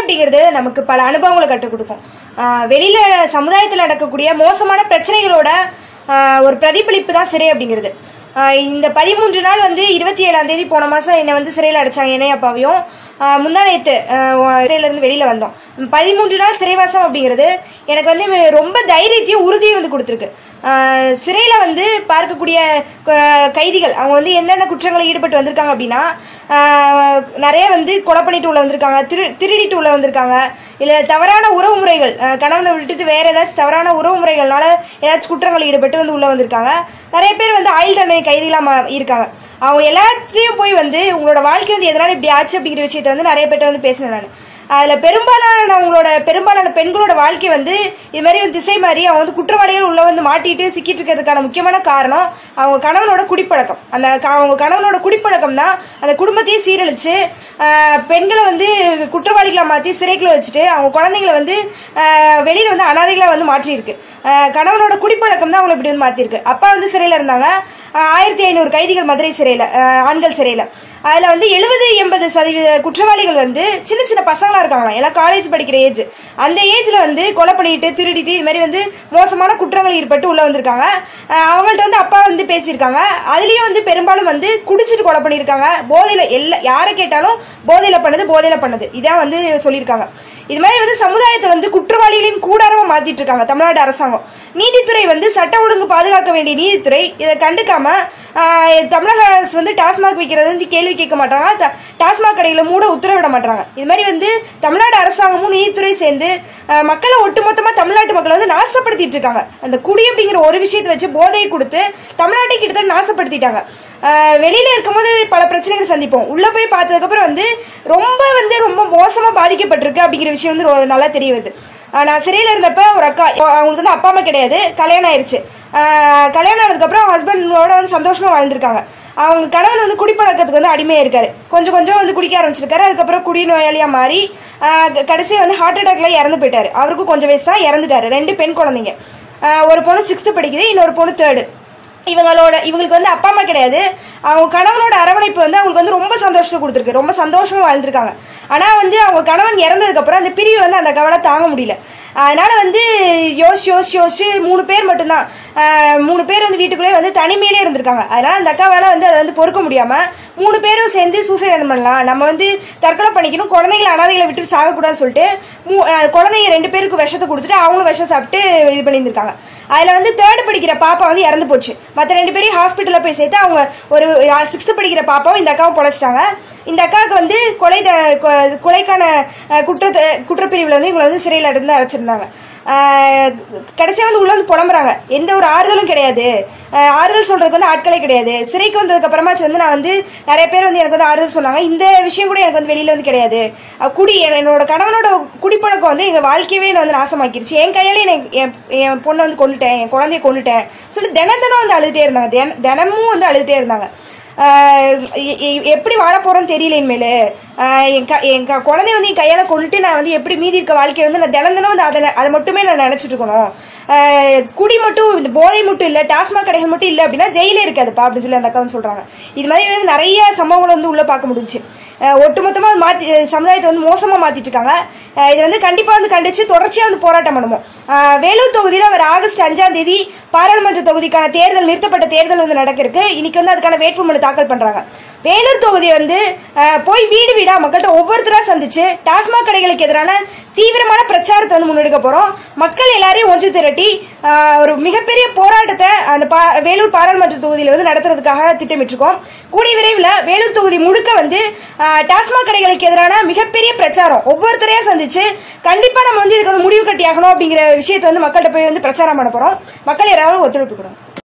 அப்படிங்கிறது நமக்கு பல அனுபவங்களை கற்றுக் கொடுக்கும் ஆஹ் வெளியில சமுதாயத்தில் நடக்கக்கூடிய மோசமான பிரச்சனைகளோட ஆஹ் ஒரு பிரதிபலிப்பு தான் சிறை அப்படிங்கிறது ஆஹ் இந்த பதிமூன்று நாள் வந்து இருபத்தி ஏழாம் தேதி போன மாசம் என்னை வந்து சிறையில் அடைச்சாங்க என்னைய அப்பாவையும் ஆஹ் முந்தா நேத்து சிறையில இருந்து வெளியில வந்தோம் பதிமூன்று நாள் சிறைவாசம் அப்படிங்கிறது எனக்கு வந்து ரொம்ப தைரியத்தையும் உறுதியும் வந்து கொடுத்துருக்கு ஆஹ் சிறையில வந்து பார்க்கக்கூடிய க- கைதிகள் அவங்க வந்து என்னென்ன குற்றங்களில் ஈடுபட்டு வந்திருக்காங்க அப்படின்னா ஆஹ் நிறைய வந்து கொலை பண்ணிட்டு உள்ள வந்திருக்காங்க திரு திருடிட்டு உள்ள வந்திருக்காங்க இல்ல தவறான உறவு முறைகள் ஆஹ் கணவனை விட்டுட்டு வேற ஏதாச்சும் தவறான உறவு முறைகள்னால ஏதாச்சும் குற்றங்கள் ஈடுபட்டு வந்து உள்ள வந்திருக்காங்க நிறைய பேர் வந்து ஆயுள் தண்டனை கைதிகளா மா- இருக்காங்க அவங்க எல்லாத்தையும் போய் வந்து உங்களோட வாழ்க்கை வந்து எதனால இப்படி ஆச்சு அப்படிங்கிற விஷயத்த வந்து நிறைய பேர்ட்ட வந்து பேசினேன் நான் அதுல பெரும்பாலானவங்களோட பெரும்பாலான பெண்களோட வாழ்க்கை வந்து இது மாதிரி வந்து திசை மாறி அவங்க வந்து குற்றவாளிகள் உள்ள வந்து மாட்டிட்டு சிக்கிட்டு இருக்கிறதுக்கான முக்கியமான காரணம் அவங்க கணவனோட குடிப்பழக்கம் அந்த க- அவங்க கணவனோட குடிப்பழக்கம் தான் அந்த குடும்பத்தையே சீரழிச்சு ஆஹ், பெண்களை வந்து குற்றவாளிகளா மாத்தி சிறைக்குள்ள வச்சுட்டு அவங்க குழந்தைங்களை வந்து ஆஹ், வெளியில வந்து அனாதைகளா வந்து மாற்றியிருக்கு ஆஹ், கணவனோட குடிப்பழக்கம் தான் அவங்களை இப்படி வந்து மாத்திருக்கு அப்பா வந்து சிறையில இருந்தாங்க ஆஹ், ஆயிரத்தி ஐநூறு கைதிகள் மதுரை சிறையில ஆஹ், ஆண்கள் சிறையில அதுல வந்து எழுபது எண்பது சதவீத குற்றவாளிகள் வந்து சின்ன சின்ன பசங்களா இருக்காங்களாம் எல்லாம் காலேஜ் படிக்கிற ஏஜ் அந்த ஏஜ்ல வந்து கொலை பண்ணிட்டு திருடிட்டு இது மாதிரி வந்து மோசமான குற்றங்கள் ஈடுபட்டு உள்ள வந்திருக்காங்க அஹ் அவங்கள்ட்ட வந்து அப்பா வந்து பேசியிருக்காங்க அதுலயும் வந்து பெரும்பாலும் வந்து குடிச்சிட்டு கொலை பண்ணியிருக்காங்க போதையில எல்லா யாரை கேட்டாலும் போதையில பண்ணது போதையில பண்ணது இதான் வந்து சொல்லியிருக்காங்க இது மாதிரி வந்து சமுதாயத்தை வந்து குற்றவாளிகளின் கூடாரமா மாத்திட்டு இருக்காங்க தமிழ்நாடு அரசாங்கம் நீதித்துறை வந்து சட்ட ஒழுங்கு பாதுகாக்க வேண்டிய நீதித்துறை இதை கண்டுக்காம ஆஹ், தமிழக அரசு வந்து டாஸ்மாக் வைக்கிறது வந்து கேள்வி கேட்க மாட்டாங்க ட- டாஸ்மாக் கடைகளை மூட உத்தரவிட மாட்டாங்க இது மாதிரி வந்து தமிழ்நாடு அரசாங்கமும் நீதித்துறை சேர்ந்து ஆஹ், மக்களை ஒட்டுமொத்தமா தமிழ்நாட்டு மக்களை வந்து நாசப்படுத்திட்டு இருக்காங்க அந்த குடி அப்படிங்கிற ஒரு விஷயத்தை வச்சு போதையை கொடுத்து தமிழ்நாட்டை கிட்டத்தட்ட நாசப்படுத்திட்டாங்க ஆஹ், வெளியில இருக்கும்போது பல பிரச்சனைகள் சந்திப்போம் உள்ள போய் பார்த்ததுக்கு அப்புறம் வந்து ரொம்ப வந்து ரொம்ப மோசமா பாதிக்கப்பட்டிருக்கு அப்படிங்கிற விஷயம் வந்து ரொ- நல்லா தெரிய வருது ஆஹ் நான் சிறையில இருந்தப்ப ஒரு அக்கா அவங்களுக்கு வந்து அப்பா அம்மா கிடையாது கல்யாணம் ஆயிருச்சு ஆஹ் கல்யாணம் ஆனதுக்கு அப்புறம் ஹஸ்பண்டோட வந்து சந்தோஷமா வாழ்ந்திருக்காங்க அவங்க கணவன் வந்து குடிப்பழக்கத்துக்கு வந்து அடிமையா இருக்காரு கொஞ்சம் கொஞ்சம் வந்து குடிக்க ஆரம்பிச்சிருக்காரு அதுக்கப்புறம் குடி நோயாளியா மாறி ஆஹ் க- கடைசியா வந்து ஹார்ட் அட்டாக்ல இறந்து போயிட்டாரு அவருக்கும் கொஞ்சம் வயசு தான் இறந்துட்டாரு ரெண்டு பெண் குழந்தைங்க ஆஹ் ஒரு பொண்ணு சிக்ஸ்த் படிக்குது இன்னொரு பொண்ணு தேர்டு இவங்களோட இவங்களுக்கு வந்து அப்பா அம்மா கிடையாது அவங்க கணவனோட அரவணைப்பு வந்து அவங்களுக்கு வந்து ரொம்ப சந்தோஷத்தை கொடுத்துருக்கு ரொம்ப சந்தோஷமா வாழ்ந்திருக்காங்க ஆனா வந்து அவங்க கணவன் இறந்ததுக்கு அப்புறம் அந்த பிரிவு வந்து அந்த கவலை தாங்க முடியல அதனால வந்து யோசிச்சு யோசிச்சு யோசிச்சு மூணு பேர் மட்டும்தான் ஆஹ் மூணு பேர் வந்து வீட்டுக்குள்ளே வந்து தனிமையிலே இருந்திருக்காங்க அதனால அந்த அக்காவால வந்து அதை வந்து பொறுக்க முடியாம மூணு பேரும் சேர்ந்து சூசைட் பண்ணலாம் நம்ம வந்து தற்கொலை பண்ணிக்கணும் குழந்தைகளை அனாதைகளை விட்டு சாகக்கூடாதுன்னு சொல்லிட்டு மூ- ஆஹ் குழந்தைங்க ரெண்டு பேருக்கு விஷத்தை கொடுத்துட்டு அவங்களும் விஷம் சாப்பிட்டு இது பண்ணியிருந்திருக்காங்க அதுல வந்து தேர்ட் படிக்கிற பாப்பா வந்து இறந்து போச்சு மற்ற ரெண்டு பேரையும் ஹாஸ்பிட்டல்ல போய் சேர்த்து அவங்க ஒரு சிக்ஸ்த் படிக்கிற பாப்பாவும் இந்த அக்காவும் பொழைச்சிட்டாங்க இந்த அக்காவுக்கு வந்து கொலை த- கொ- கொலைக்கான அஹ், குற்றத்தை குற்றப்பிரிவுல வந்து இவங்களை வந்து சிறையில இருந்து அடைச்சிருந்தாங்க ஆஹ், கடைசியா வந்து உள்ள வந்து புலம்புறாங்க எந்த ஒரு ஆறுதலும் கிடையாது ஆஹ், ஆறுதல் சொல்றதுக்கு வந்து ஆட்களே கிடையாது சிறைக்கு வந்ததுக்கு அப்புறமாச்சு வந்து நான் வந்து நிறைய பேர் வந்து எனக்கு வந்து ஆறுதல் சொன்னாங்க இந்த விஷயம் கூட எனக்கு வந்து வெளியில வந்து கிடையாது அஹ், குடி என்னோட கணவனோட குடிப்பழக்கம் வந்து எங்க வாழ்க்கையவே என்னை வந்து நாசமாக்கிருச்சு என் கையாலே எனக்கு என் என் பொண்ணை வந்து கொண்டுட்டேன் என் குழந்தைய கொண்டுட்டேன் சொல்லி தினம் தினம் வந்து அழுதுட்டே இருந்தாங்க தின- தினமும் வந்து அழுதுட்டே இருந்தாங்க ஆஹ் எ- எ- எப்படி வாழ போறோம்னு தெரியல இனிமேல் ஆஹ் என் க- என் க- குழந்தைய வந்து என் கையால கொண்டுட்டு நான் வந்து எப்படி மீதி இருக்க வாழ்க்கையை வந்து நான் தினம் தினம் வந்து அதை அதை மட்டுமே நான் நினைச்சிட்டு இருக்கணும் ஆஹ் குடி மட்டும் இந்த போதை மட்டும் இல்ல டாஸ்மாக் கடைகள் மட்டும் இல்ல அப்படின்னா ஜெயிலே இருக்காதுப்பா அப்படின்னு சொல்லி அந்த அக்கா வந்து சொல்றாங்க இது மாதிரி வந்து நிறைய சம்பவங்களை வந்து உள்ள பார்க்க முடிஞ்சுச்சு ஆஹ் ஒட்டுமொத்தமா மாத்தி அஹ் சமுதாயத்தை வந்து மோசமா மாத்திட்டு இருக்காங்க ஆஹ் இது வந்து கண்டிப்பா வந்து கண்டிச்சு தொடர்ச்சியா வந்து போராட்டம் பண்ணுவோம் ஆஹ் வேலூர் தொகுதியில வர ஆகஸ்ட் அஞ்சாம் தேதி பாராளுமன்ற தொகுதிக்கான தேர்தல் நிறுத்தப்பட்ட தேர்தல் வந்து நடக்கிறதுக்கு இன்னைக்கு வந்து அதுக்கான வேட்புமனு தாக்கல் பண்றாங்க வேலூர் தொகுதி வந்து ஆஹ் போய் வீடு வீடா மக்கள்கிட்ட ஒவ்வொருத்தரா சந்திச்சு டாஸ்மாக் கடைகளுக்கு எதிரான தீவிரமான பிரச்சாரத்தை வந்து முன்னெடுக்க போறோம் மக்கள் எல்லாரையும் ஒன்று திரட்டி ஆஹ் ஒரு மிகப்பெரிய போராட்டத்தை அந்த பா- வேலூர் பாராளுமன்ற தொகுதியில வந்து நடத்துறதுக்காக திட்டமிட்டிருக்கோம் கூடிய விரைவில் வேலூர் தொகுதி முழுக்க வந்து ஆஹ் டாஸ்மாக் கடைகளுக்கு எதிரான மிகப்பெரிய பிரச்சாரம் ஒவ்வொருத்தரையா சந்திச்சு கண்டிப்பா நம்ம வந்து இதுக்கு வந்து முடிவு கட்டியாகணும் அப்படிங்கிற விஷயத்தை வந்து மக்கள்கிட்ட போய் வந்து பிரச்சாரம் பண்ண போறோம் மக்கள் யாராவது ஒத்துழைப்பு கொடுங்க